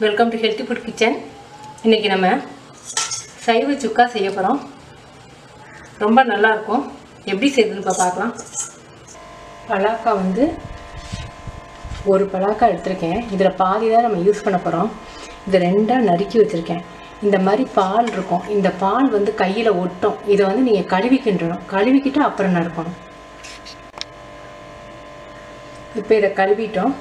welcome to healthy food kitchen இன்றைக்கி நம்ம சைவ சுக்கா செய்ய போகிறோம் ரொம்ப நல்லாயிருக்கும் எப்படி செய்யுதுன்னு இப்போ பார்க்கலாம் பலாக்கா வந்து ஒரு பலாக்கா எடுத்திருக்கேன் இதில் பாதி தான் நம்ம யூஸ் பண்ண போகிறோம் இதை ரெண்டாக நறுக்கி வச்சுருக்கேன் இந்த மாதிரி பால் இருக்கும் இந்த பால் வந்து கையில் ஒட்டும் இதை வந்து நீங்கள் கழுவிக்கின்றணும் கழுவிக்கிட்டு அப்புறம் நறுக்கணும் இப்போ இதை கழுவிட்டோம்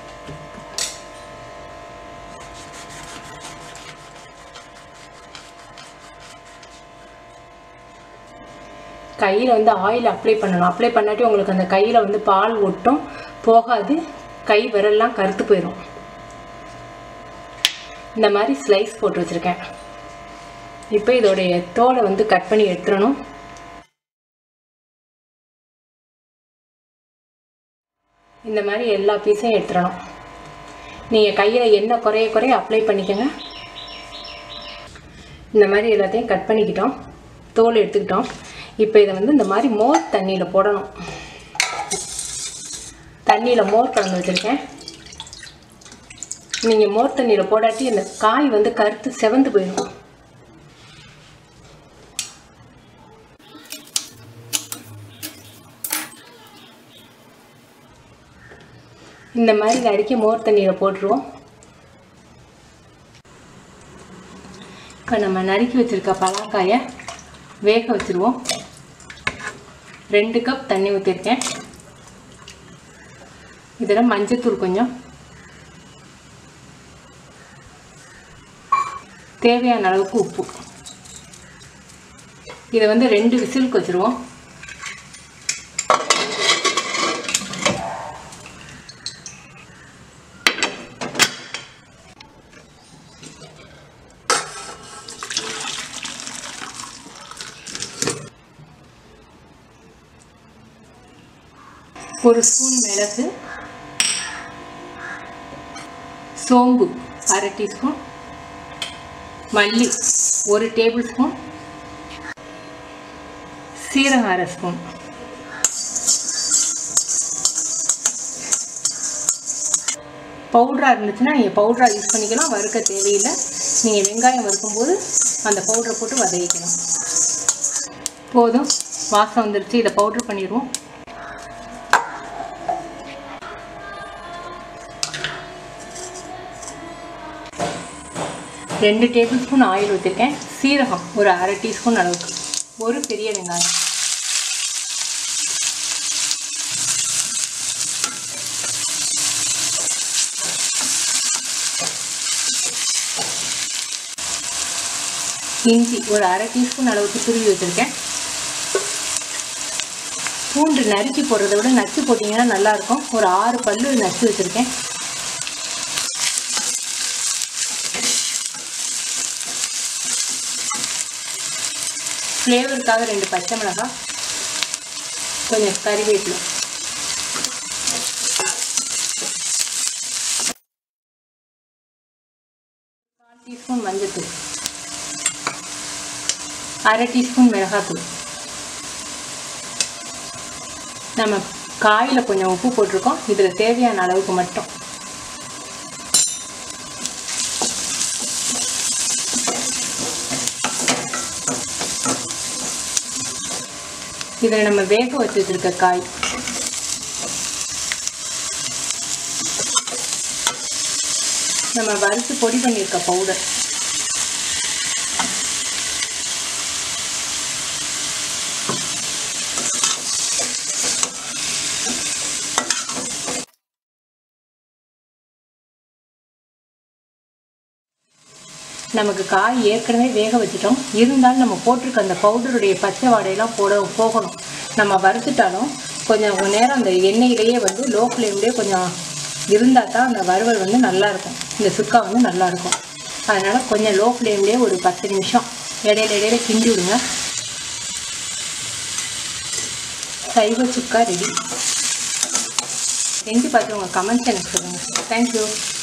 கையில் வந்து ஆயில் அப்ளை பண்ணணும் அப்ளை பண்ணாட்டி உங்களுக்கு அந்த கையில் வந்து பால் ஒட்டும் போகாது கை விரல்லாம் கருத்து போயிடும் இந்த மாதிரி ஸ்லைஸ் போட்டு வச்சுருக்கேன் இப்போ இதோடைய தோலை வந்து கட் பண்ணி எடுத்துடணும் இந்த மாதிரி எல்லா பீஸையும் எடுத்துடணும் நீங்கள் கையில் என்ன குறைய குறைய அப்ளை பண்ணிக்கோங்க இந்த மாதிரி எல்லாத்தையும் கட் பண்ணிக்கிட்டோம் தோல் எடுத்துக்கிட்டோம் இப்போ இதை வந்து இந்த மாதிரி மோர் தண்ணியில் போடணும் தண்ணியில் மோர் கலந்து வச்சுருக்கேன் நீங்கள் மோர் தண்ணியில் போடாட்டி அந்த காய் வந்து கருத்து செவந்து போயிடும் இந்த மாதிரி நறுக்கி மோர் தண்ணியில் போட்டுருவோம் இப்போ நம்ம நறுக்கி வச்சுருக்க பலாக்காயை வேக வச்சுருவோம் ரெண்டு கப் தண்ணி ஊற்றிருக்கேன் இதில் மஞ்சத்தூள் கொஞ்சம் தேவையான அளவுக்கு உப்பு இதை வந்து ரெண்டு விசிலுக்கு வச்சுருவோம் ஒரு ஸ்பூன் மிளகு சோம்பு அரை டீஸ்பூன் மல்லி ஒரு டேபிள் ஸ்பூன் சீரகம் அரை ஸ்பூன் பவுட்ராக இருந்துச்சுன்னா நீங்கள் பவுட்ராக யூஸ் பண்ணிக்கலாம் வறுக்க தேவையில்லை நீங்கள் வெங்காயம் வறுக்கும்போது அந்த பவுடரை போட்டு வதக்கிக்கணும் போதும் வாசம் வந்துருச்சு இதை பவுட்ரு பண்ணிடுவோம் ரெண்டு டேபிள் ஸ்பூன் ஆயில் ஊற்றிருக்கேன் சீரகம் ஒரு அரை டீஸ்பூன் அளவுக்கு ஒரு பெரிய வெங்காயம் இஞ்சி ஒரு அரை டீஸ்பூன் அளவுக்கு துருவி வச்சுருக்கேன் பூண்டு நறுக்கி போடுறத விட நச்சு போட்டிங்கன்னா நல்லாயிருக்கும் ஒரு ஆறு பல்லு நச்சு வச்சுருக்கேன் ஃப்ளேவருக்காக ரெண்டு பச்சை மிளகாய் கொஞ்சம் கறிவேப்பிலை கால் டீஸ்பூன் மஞ்சத்தூள் அரை டீஸ்பூன் மிளகாத்தூள் நம்ம காயில் கொஞ்சம் உப்பு போட்டிருக்கோம் இதில் தேவையான அளவுக்கு மட்டும் இதில் நம்ம வேக வச்சு வச்சுருக்க காய் நம்ம வறுத்து பொடி பண்ணியிருக்க பவுடர் நமக்கு காய் ஏற்கனவே வேக வச்சுட்டோம் இருந்தாலும் நம்ம போட்டிருக்க அந்த பவுடருடைய பச்சை வாடையெல்லாம் போட போகணும் நம்ம வறுத்துட்டாலும் கொஞ்சம் நேரம் அந்த எண்ணெயிலேயே வந்து லோ ஃப்ளேம்லேயே கொஞ்சம் இருந்தால் தான் அந்த வறுவல் வந்து நல்லாயிருக்கும் இந்த சுக்கா வந்து நல்லாயிருக்கும் அதனால் கொஞ்சம் லோ ஃப்ளேம்லேயே ஒரு பத்து நிமிஷம் இடையில இடையில கிண்டி விடுங்க சைவ சுக்கா ரெடி செஞ்சு பார்த்து உங்கள் கமெண்ட்ஸ் எனக்கு சொல்லுங்கள் தேங்க்யூ